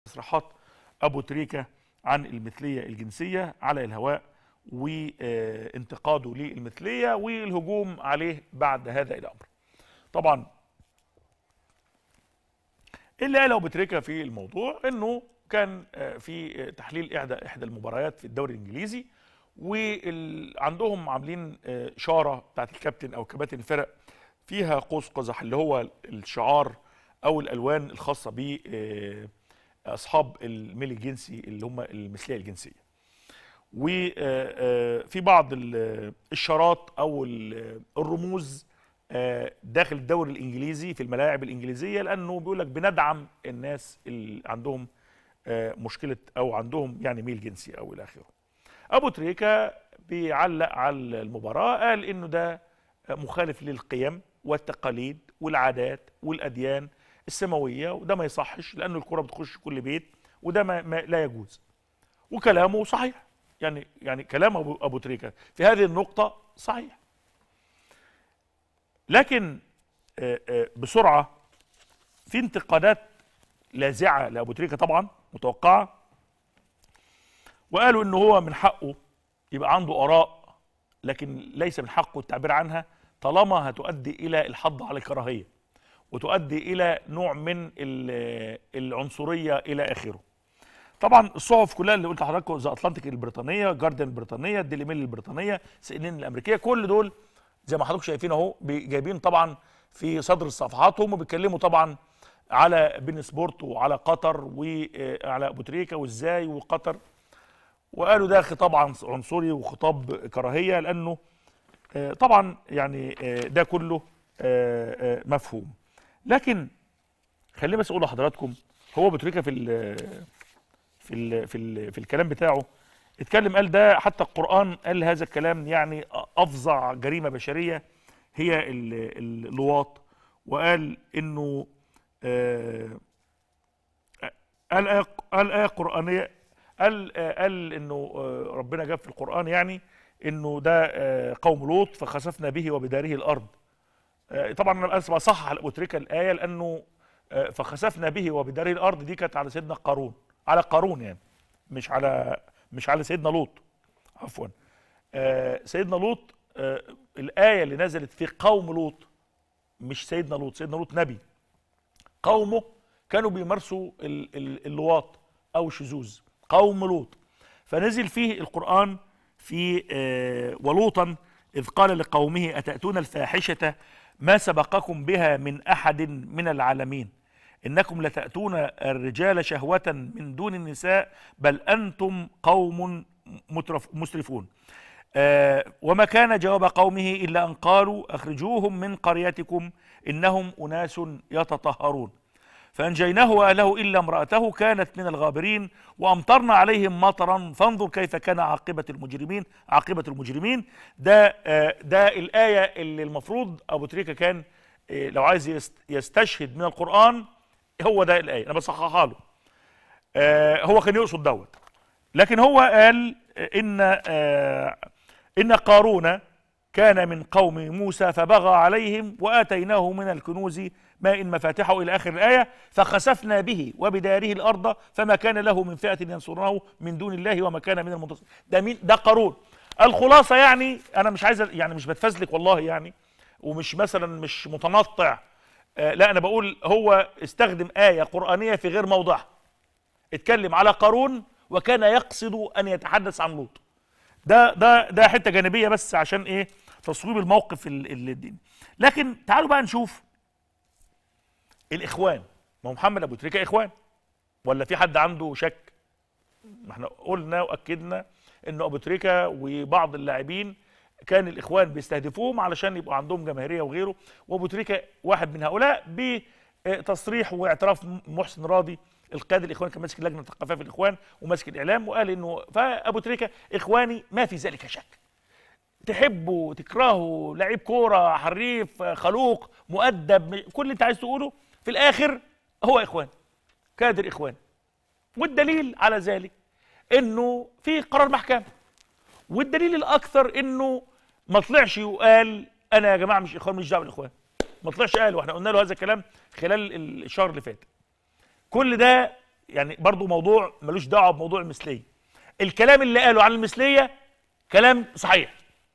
تصريحات ابو تريكه عن المثليه الجنسيه على الهواء وانتقاده للمثليه والهجوم عليه بعد هذا الامر. طبعا اللي قاله ابو تريكه في الموضوع انه كان في تحليل احدى احدى المباريات في الدوري الانجليزي وعندهم عاملين شاره بتاعت الكابتن او كباتن الفرق فيها قوس قزح اللي هو الشعار او الالوان الخاصه ب اصحاب الميل الجنسي اللي هم المثليه الجنسيه وفي بعض الشارات او الرموز داخل الدوري الانجليزي في الملاعب الانجليزيه لانه بيقول لك بندعم الناس اللي عندهم مشكله او عندهم يعني ميل جنسي او الى اخره. ابو تريكه بيعلق على المباراه قال انه ده مخالف للقيم والتقاليد والعادات والاديان السماويه وده ما يصحش لانه الكره بتخش كل بيت وده ما, ما لا يجوز. وكلامه صحيح يعني يعني كلام ابو ابو تريكه في هذه النقطه صحيح. لكن بسرعه في انتقادات لاذعه لابو تريكه طبعا متوقعه وقالوا انه هو من حقه يبقى عنده اراء لكن ليس من حقه التعبير عنها طالما هتؤدي الى الحض على الكراهيه وتؤدي الى نوع من العنصريه الى اخره. طبعا الصحف كلها اللي قلت لحضراتكم ذا اتلانتيك البريطانيه، جاردن البريطانيه، الديلي ميل البريطانيه، سي ان ان الامريكيه، كل دول زي ما حضراتكم شايفين اهو جايبين طبعا في صدر صفحاتهم وبيتكلموا طبعا على بين سبورت وعلى قطر وعلى ابو تريكه وازاي وقطر وقالوا ده خطاب عنصري وخطاب كراهيه لانه طبعا يعني ده كله مفهوم لكن خليني بس اقول لحضراتكم هو ابو تريكه في ال في ال في ال في الكلام بتاعه اتكلم قال ده حتى القرآن قال هذا الكلام يعني أفظع جريمة بشرية هي اللواط وقال إنه آه قال آية قال آية قرآنية قال قال إنه ربنا جاب في القرآن يعني إنه ده قوم لوط فخسفنا به وبداره الأرض طبعا أنا بس بصحح أبو تريكة الآية لأنه فخسفنا به وبداره الأرض دي كانت على سيدنا قارون على قارون يعني مش على مش على سيدنا لوط عفوا آه سيدنا لوط آه الآية اللي نزلت في قوم لوط مش سيدنا لوط سيدنا لوط نبي قومه كانوا بيمارسوا اللواط أو الشذوذ قوم لوط فنزل فيه القرآن في آه ولوطا إذ قال لقومه أتأتون الفاحشة ما سبقكم بها من أحد من العالمين إنكم لتأتون الرجال شهوة من دون النساء بل أنتم قوم مترف مسرفون آه وما كان جواب قومه إلا أن قالوا أخرجوهم من قريتكم إنهم أناس يتطهرون فأنجيناه وأهله إلا امرأته كانت من الغابرين وأمطرنا عليهم مطرا فانظر كيف كان عاقبة المجرمين عاقبة المجرمين ده آه ده الآية اللي المفروض أبو تريكة كان آه لو عايز يستشهد من القرآن هو ده الايه انا بصححها له آه هو كان يقصد دوت لكن هو قال ان آه ان قارون كان من قوم موسى فبغى عليهم واتيناه من الكنوز ما ان مفاتحه الى اخر الايه فخسفنا به وبداره الارض فما كان له من فئه ينصرونه من دون الله وما كان من المنتصرين ده مين ده قارون الخلاصه يعني انا مش عايز يعني مش بتفزلك والله يعني ومش مثلا مش متنطع آه لا انا بقول هو استخدم ايه قرانيه في غير موضعها اتكلم على قارون وكان يقصد ان يتحدث عن لوط ده ده ده حته جانبيه بس عشان ايه تصويب الموقف الديني لكن تعالوا بقى نشوف الاخوان ما هو محمد ابو تريكه اخوان ولا في حد عنده شك ما احنا قلنا واكدنا انه ابو تريكه وبعض اللاعبين كان الاخوان بيستهدفوهم علشان يبقوا عندهم جماهيريه وغيره وابو تريكه واحد من هؤلاء بتصريح واعتراف محسن راضي القائد الاخوان كان ماسك لجنه الثقافه في الاخوان وماسك الاعلام وقال انه فابو تريكه اخواني ما في ذلك شك تحبوا تكرهوا لعيب كوره حريف خلوق مؤدب كل اللي انت عايز تقوله في الاخر هو اخوان كادر اخوان والدليل على ذلك انه في قرار محكمه والدليل الاكثر انه ما طلعش وقال انا يا جماعه مش اخوان مش دعوه بالاخوان ما طلعش قال واحنا قلنا له هذا الكلام خلال الشهر اللي فات كل ده يعني برضو موضوع ملوش دعوه بموضوع المثليه الكلام اللي قاله عن المثليه كلام صحيح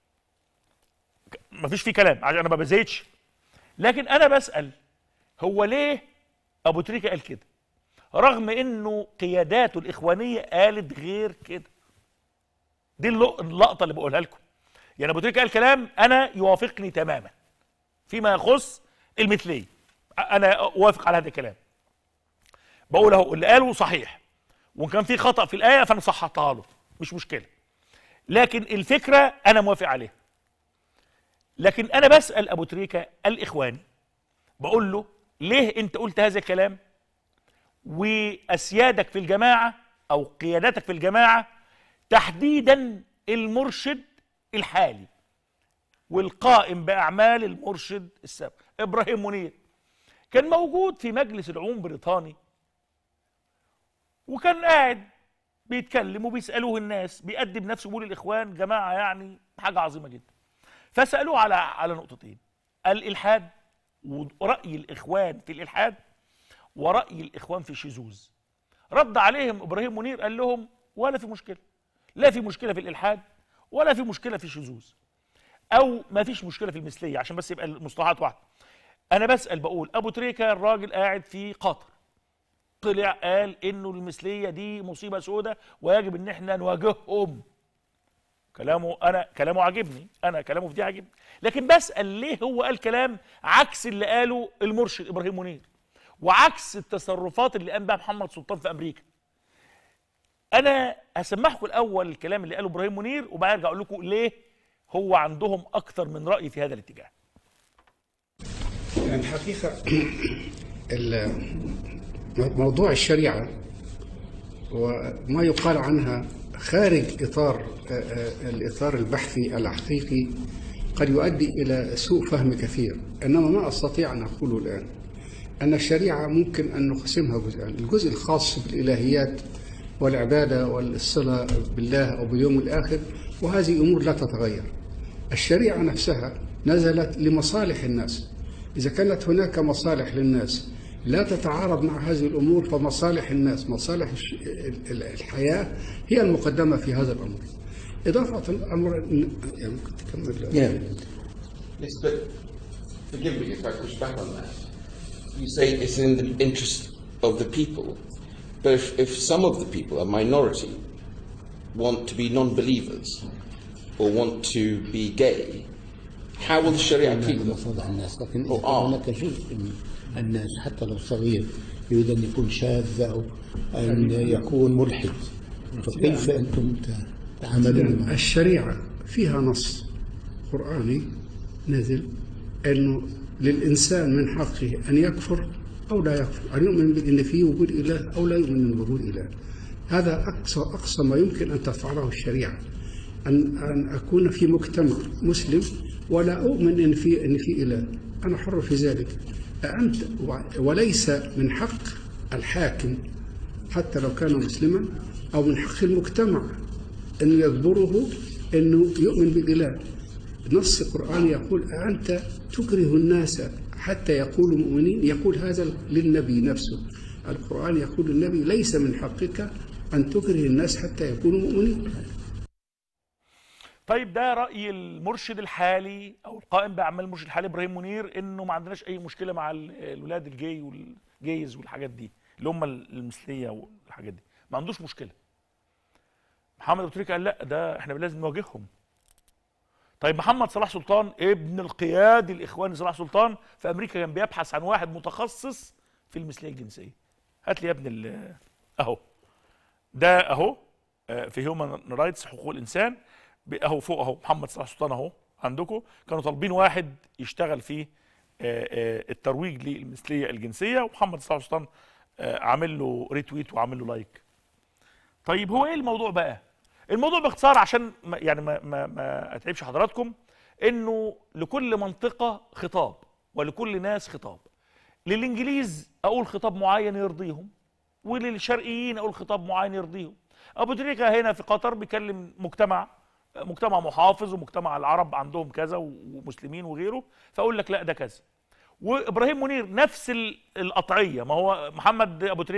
مفيش فيه كلام عشان انا ما بزيدش لكن انا بسال هو ليه ابو تريكه قال كده رغم انه قياداته الاخوانيه قالت غير كده دي اللق- اللقطه اللي بقولها لكم يعني ابو تريكه قال كلام انا يوافقني تماما فيما يخص المثليه انا اوافق على هذا الكلام بقول اهو اللي قاله صحيح وان كان في خطا في الايه فانا صححتها له مش مشكله لكن الفكره انا موافق عليها لكن انا بسال ابو تريكه الاخواني بقول له ليه انت قلت هذا الكلام واسيادك في الجماعه او قيادتك في الجماعه تحديدا المرشد الحالي والقائم باعمال المرشد السابق ابراهيم منير كان موجود في مجلس العموم البريطاني وكان قاعد بيتكلم وبيسالوه الناس بيقدم نفسه بيقول الاخوان جماعه يعني حاجه عظيمه جدا فسالوه على على نقطتين الالحاد وراي الاخوان في الالحاد وراي الاخوان في الشذوذ رد عليهم ابراهيم منير قال لهم ولا في مشكله لا في مشكله في الالحاد ولا في مشكله في الشذوذ او ما فيش مشكله في المثليه عشان بس يبقى المصطلحات واحده انا بسال بقول ابو تريكه الراجل قاعد في قطر طلع قال انه المثليه دي مصيبه سوداء ويجب ان احنا نواجههم كلامه انا كلامه عاجبني انا كلامه في دي عاجبني لكن بسال ليه هو قال كلام عكس اللي قاله المرشد ابراهيم منير وعكس التصرفات اللي قام بها محمد سلطان في امريكا انا هسمعكم الاول الكلام اللي قاله ابراهيم منير وبعدين ارجع اقول لكم ليه هو عندهم اكتر من راي في هذا الاتجاه يعني الحقيقة ال- موضوع الشريعة وما يقال عنها خارج إطار آه، آه، الإطار البحثي الحقيقي قد يؤدي إلى سوء فهم كثير إنما ما أستطيع أن أقوله الآن أن الشريعة ممكن أن نقسمها جزئين الجزء الخاص بالإلهيات والعبادة والصلة بالله أو باليوم الآخر وهذه أمور لا تتغير الشريعة نفسها نزلت لمصالح الناس إذا كانت هناك مصالح للناس لا تتعارض مع هذه الأمور فمصالح الناس مصالح الش- ال- ال- الحياة هي المقدمة في هذا الأمر إضافة الأمر يعني ممكن تكمل Yeah. Yes, but forgive me if I push back on that. You say it's in the interest of the people, but if, if some of the people, a minority, want to be non-believers or want to be gay, how will the Sharia keep them? لمصالح الناس لكن أو إذا آه. هناك جزء من الناس حتى لو صغير يريد أن يكون شاذ أو أن يكون ملحد فكيف أنتم تعاملون معه؟ الشريعة فيها نص قرآني نزل أنه للإنسان من حقه أن يكفر أو لا يكفر أن يؤمن بأن في وجود إله أو لا يؤمن بوجود إله هذا أقصى أقصى ما يمكن أن تفعله الشريعة أن أن أكون في مجتمع مسلم ولا أؤمن أن في أن في إله أنا حر في ذلك أنت وليس من حق الحاكم حتى لو كان مسلما أو من حق المجتمع أن يجبره أنه يؤمن بالإله نص قرآني يقول أنت تكره الناس حتى يقولوا مؤمنين يقول هذا للنبي نفسه القرآن يقول للنبي ليس من حقك أن تكره الناس حتى يكونوا مؤمنين طيب ده راي المرشد الحالي او القائم باعمال المرشد الحالي ابراهيم منير انه ما عندناش اي مشكله مع ال- الولاد الجاي والجيز والحاجات دي اللي هم المثليه والحاجات دي ما عندوش مشكله محمد ابو تريكه قال لا ده احنا لازم نواجههم طيب محمد صلاح سلطان ابن القيادي الاخواني صلاح سلطان في امريكا كان بيبحث عن واحد متخصص في المثليه الجنسيه هات لي يا ابن ال- اهو ده اهو آه، في هيومن رايتس حقوق الانسان ب- اهو فوق اهو محمد صلاح سلطان اهو عندكم كانوا طالبين واحد يشتغل في آه، آه، الترويج للمثليه الجنسيه ومحمد صلاح سلطان آه، عامل له ريتويت وعامل له لايك طيب هو ايه الموضوع بقى الموضوع باختصار عشان ما يعني ما ما, ما اتعبش حضراتكم انه لكل منطقه خطاب ولكل ناس خطاب للانجليز اقول خطاب معين يرضيهم وللشرقيين اقول خطاب معين يرضيهم ابو تريكه هنا في قطر بيكلم مجتمع مجتمع محافظ ومجتمع العرب عندهم كذا ومسلمين وغيره فاقول لك لا ده كذا وابراهيم منير نفس ال- القطعيه ما هو محمد ابو تريكه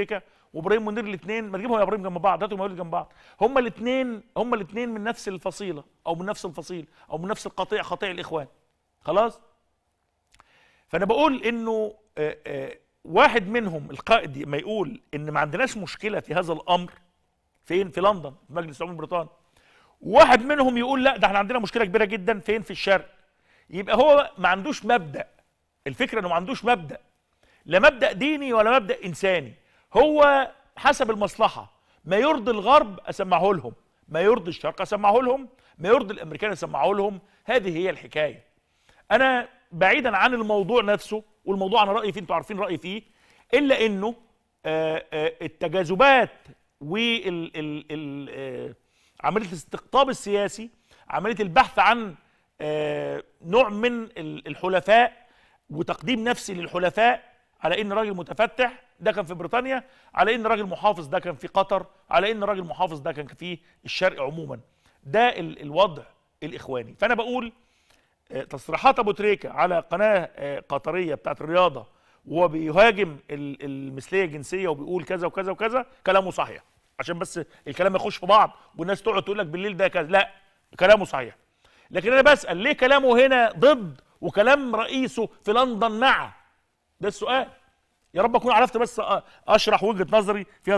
وابراهيم منير الاثنين ما تجيبهم يا ابراهيم جنب بعض هاتهم يا جنب بعض هما الاثنين هما الاثنين من نفس الفصيله او من نفس الفصيل او من نفس القطيع قطيع الاخوان خلاص فانا بقول انه آه، آه، واحد منهم القائد ما يقول ان ما عندناش مشكله في هذا الامر فين في لندن في مجلس الامم البريطاني واحد منهم يقول لا ده احنا عندنا مشكله كبيره جدا فين في الشرق يبقى هو ما عندوش مبدا الفكره انه ما عندوش مبدا لا مبدا ديني ولا مبدا انساني هو حسب المصلحه ما يرضي الغرب اسمعه لهم ما يرضي الشرق اسمعه لهم ما يرضي الامريكان اسمعه لهم هذه هي الحكايه انا بعيدا عن الموضوع نفسه والموضوع انا رايي فيه انتوا عارفين رايي فيه الا انه آه، آه، التجاذبات وال ال- ال- آه، عمليه الاستقطاب السياسي عمليه البحث عن آه، نوع من ال- الحلفاء وتقديم نفسي للحلفاء على ان راجل متفتح ده كان في بريطانيا على ان راجل محافظ ده كان في قطر على ان راجل محافظ ده كان في الشرق عموما ده ال- الوضع الاخواني فانا بقول آه، تصريحات ابو تريكه على قناه آه، قطريه بتاعت الرياضه وهو بيهاجم ال- المثليه الجنسيه وبيقول كذا وكذا وكذا كلامه صحيح عشان بس الكلام يخش في بعض والناس تقعد تقول لك بالليل ده كذا لا كلامه صحيح لكن انا بسال ليه كلامه هنا ضد وكلام رئيسه في لندن مع ده السؤال يا رب اكون عرفت بس أ- اشرح وجهه نظري في هذا